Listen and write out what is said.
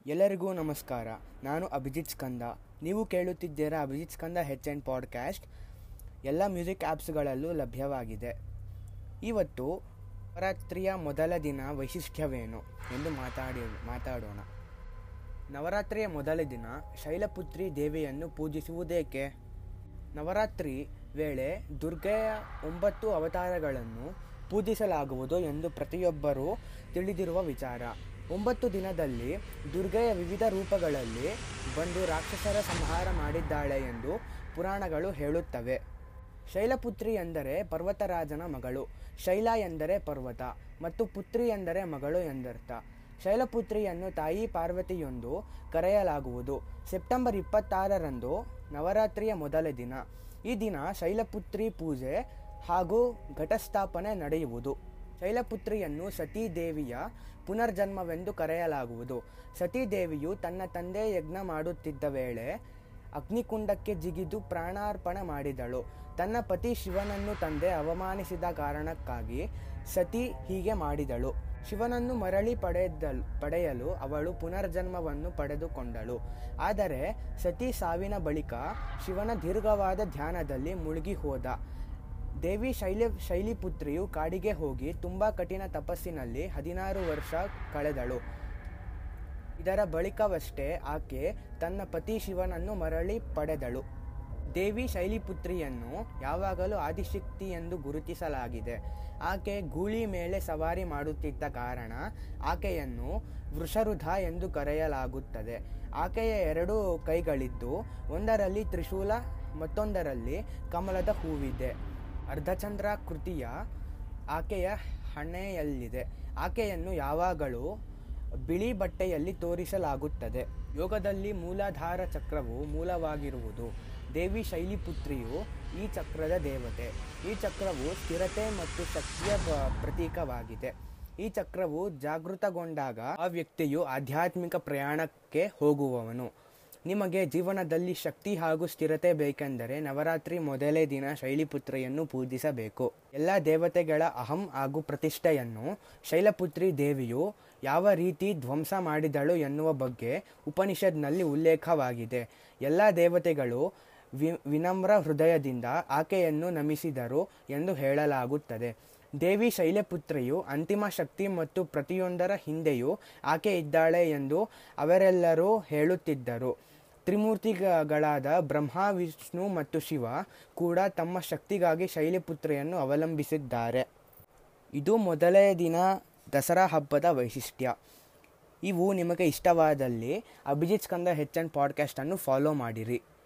ಎಲ್ಲರಿಗೂ ನಮಸ್ಕಾರ ನಾನು ಅಭಿಜಿತ್ ಸ್ಕಂದ ನೀವು ಕೇಳುತ್ತಿದ್ದೀರಾ Abhijit Skanda H and podcast ಎಲ್ಲ ಮ್ಯೂಸಿಕ್ ಆ್ಯಪ್ಸ್ಗಳಲ್ಲೂ ಲಭ್ಯವಾಗಿದೆ ಇವತ್ತು ನವರಾತ್ರಿಯ ಮೊದಲ ದಿನ ವೈಶಿಷ್ಟ್ಯವೇನು ಎಂದು ಮಾತಾಡಿ ಮಾತಾಡೋಣ ನವರಾತ್ರಿಯ ಮೊದಲ ದಿನ ಶೈಲಪುತ್ರಿ ದೇವಿಯನ್ನು ಪೂಜಿಸುವುದೇಕೆ ನವರಾತ್ರಿ ವೇಳೆ ದುರ್ಗೆಯ ಒಂಬತ್ತು ಅವತಾರಗಳನ್ನು ಪೂಜಿಸಲಾಗುವುದು ಎಂದು ಪ್ರತಿಯೊಬ್ಬರೂ ತಿಳಿದಿರುವ ವಿಚಾರ ಒಂಬತ್ತು ದಿನದಲ್ಲಿ ದುರ್ಗೆಯ ವಿವಿಧ ರೂಪಗಳಲ್ಲಿ ಬಂದು ರಾಕ್ಷಸರ ಸಂಹಾರ ಮಾಡಿದ್ದಾಳೆ ಎಂದು ಪುರಾಣಗಳು ಹೇಳುತ್ತವೆ ಶೈಲಪುತ್ರಿ ಎಂದರೆ ಪರ್ವತರಾಜನ ಮಗಳು ಶೈಲ ಎಂದರೆ ಪರ್ವತ ಮತ್ತು ಪುತ್ರಿ ಎಂದರೆ ಮಗಳು ಎಂದರ್ಥ ಶೈಲಪುತ್ರಿಯನ್ನು ತಾಯಿ ಪಾರ್ವತಿಯೊಂದು ಕರೆಯಲಾಗುವುದು ಸೆಪ್ಟೆಂಬರ್ ಇಪ್ಪತ್ತಾರರಂದು ನವರಾತ್ರಿಯ ಮೊದಲ ದಿನ ಈ ದಿನ ಶೈಲಪುತ್ರಿ ಪೂಜೆ ಹಾಗೂ ಘಟಸ್ಥಾಪನೆ ನಡೆಯುವುದು ಶೈಲಪುತ್ರಿಯನ್ನು ಸತೀ ದೇವಿಯ ಪುನರ್ಜನ್ಮವೆಂದು ಕರೆಯಲಾಗುವುದು ಸತೀ ದೇವಿಯು ತನ್ನ ತಂದೆ ಯಜ್ಞ ಮಾಡುತ್ತಿದ್ದ ವೇಳೆ ಅಗ್ನಿಕುಂಡಕ್ಕೆ ಜಿಗಿದು ಪ್ರಾಣಾರ್ಪಣೆ ಮಾಡಿದಳು ತನ್ನ ಪತಿ ಶಿವನನ್ನು ತಂದೆ ಅವಮಾನಿಸಿದ ಕಾರಣಕ್ಕಾಗಿ ಸತಿ ಹೀಗೆ ಮಾಡಿದಳು ಶಿವನನ್ನು ಮರಳಿ ಪಡೆದಲ್ ಪಡೆಯಲು ಅವಳು ಪುನರ್ಜನ್ಮವನ್ನು ಪಡೆದುಕೊಂಡಳು ಆದರೆ ಸತಿ ಸಾವಿನ ಬಳಿಕ ಶಿವನ ದೀರ್ಘವಾದ ಧ್ಯಾನದಲ್ಲಿ ಮುಳುಗಿ ಹೋದ ದೇವಿ ಶೈಲಿ ಶೈಲಿಪುತ್ರಿಯು ಕಾಡಿಗೆ ಹೋಗಿ ತುಂಬ ಕಠಿಣ ತಪಸ್ಸಿನಲ್ಲಿ ಹದಿನಾರು ವರ್ಷ ಕಳೆದಳು ಇದರ ಬಳಿಕವಷ್ಟೇ ಆಕೆ ತನ್ನ ಪತಿ ಶಿವನನ್ನು ಮರಳಿ ಪಡೆದಳು ದೇವಿ ಶೈಲಿಪುತ್ರಿಯನ್ನು ಯಾವಾಗಲೂ ಆದಿಶಕ್ತಿ ಎಂದು ಗುರುತಿಸಲಾಗಿದೆ ಆಕೆ ಗೂಳಿ ಮೇಲೆ ಸವಾರಿ ಮಾಡುತ್ತಿದ್ದ ಕಾರಣ ಆಕೆಯನ್ನು ವೃಷರುಧ ಎಂದು ಕರೆಯಲಾಗುತ್ತದೆ ಆಕೆಯ ಎರಡು ಕೈಗಳಿದ್ದು ಒಂದರಲ್ಲಿ ತ್ರಿಶೂಲ ಮತ್ತೊಂದರಲ್ಲಿ ಕಮಲದ ಹೂವಿದೆ ಅರ್ಧಚಂದ್ರಾಕೃತಿಯ ಆಕೆಯ ಹಣೆಯಲ್ಲಿದೆ ಆಕೆಯನ್ನು ಯಾವಾಗಲೂ ಬಿಳಿ ಬಟ್ಟೆಯಲ್ಲಿ ತೋರಿಸಲಾಗುತ್ತದೆ ಯೋಗದಲ್ಲಿ ಮೂಲಾಧಾರ ಚಕ್ರವು ಮೂಲವಾಗಿರುವುದು ದೇವಿ ಶೈಲಿಪುತ್ರಿಯು ಈ ಚಕ್ರದ ದೇವತೆ ಈ ಚಕ್ರವು ಸ್ಥಿರತೆ ಮತ್ತು ಶಕ್ತಿಯ ಪ್ರತೀಕವಾಗಿದೆ ಈ ಚಕ್ರವು ಜಾಗೃತಗೊಂಡಾಗ ಆ ವ್ಯಕ್ತಿಯು ಆಧ್ಯಾತ್ಮಿಕ ಪ್ರಯಾಣಕ್ಕೆ ಹೋಗುವವನು ನಿಮಗೆ ಜೀವನದಲ್ಲಿ ಶಕ್ತಿ ಹಾಗೂ ಸ್ಥಿರತೆ ಬೇಕೆಂದರೆ ನವರಾತ್ರಿ ಮೊದಲೇ ದಿನ ಶೈಲಿಪುತ್ರಿಯನ್ನು ಪೂಜಿಸಬೇಕು ಎಲ್ಲ ದೇವತೆಗಳ ಅಹಂ ಹಾಗೂ ಪ್ರತಿಷ್ಠೆಯನ್ನು ಶೈಲಪುತ್ರಿ ದೇವಿಯು ಯಾವ ರೀತಿ ಧ್ವಂಸ ಮಾಡಿದಳು ಎನ್ನುವ ಬಗ್ಗೆ ಉಪನಿಷತ್ನಲ್ಲಿ ಉಲ್ಲೇಖವಾಗಿದೆ ಎಲ್ಲ ದೇವತೆಗಳು ವಿ ವಿನಮ್ರ ಹೃದಯದಿಂದ ಆಕೆಯನ್ನು ನಮಿಸಿದರು ಎಂದು ಹೇಳಲಾಗುತ್ತದೆ ದೇವಿ ಶೈಲಪುತ್ರಿಯು ಅಂತಿಮ ಶಕ್ತಿ ಮತ್ತು ಪ್ರತಿಯೊಂದರ ಹಿಂದೆಯೂ ಆಕೆ ಇದ್ದಾಳೆ ಎಂದು ಅವರೆಲ್ಲರೂ ಹೇಳುತ್ತಿದ್ದರು ತ್ರಿಮೂರ್ತಿಗಳಾದ ಬ್ರಹ್ಮ ವಿಷ್ಣು ಮತ್ತು ಶಿವ ಕೂಡ ತಮ್ಮ ಶಕ್ತಿಗಾಗಿ ಶೈಲಿಪುತ್ರಿಯನ್ನು ಅವಲಂಬಿಸಿದ್ದಾರೆ ಇದು ಮೊದಲೇ ದಿನ ದಸರಾ ಹಬ್ಬದ ವೈಶಿಷ್ಟ್ಯ ಇವು ನಿಮಗೆ ಇಷ್ಟವಾದಲ್ಲಿ ಅಭಿಜಿತ್ ಸ್ಕಂದ ಹೆಚ್ ಅಂಡ್ ಪಾಡ್ಕಾಸ್ಟನ್ನು ಫಾಲೋ ಮಾಡಿರಿ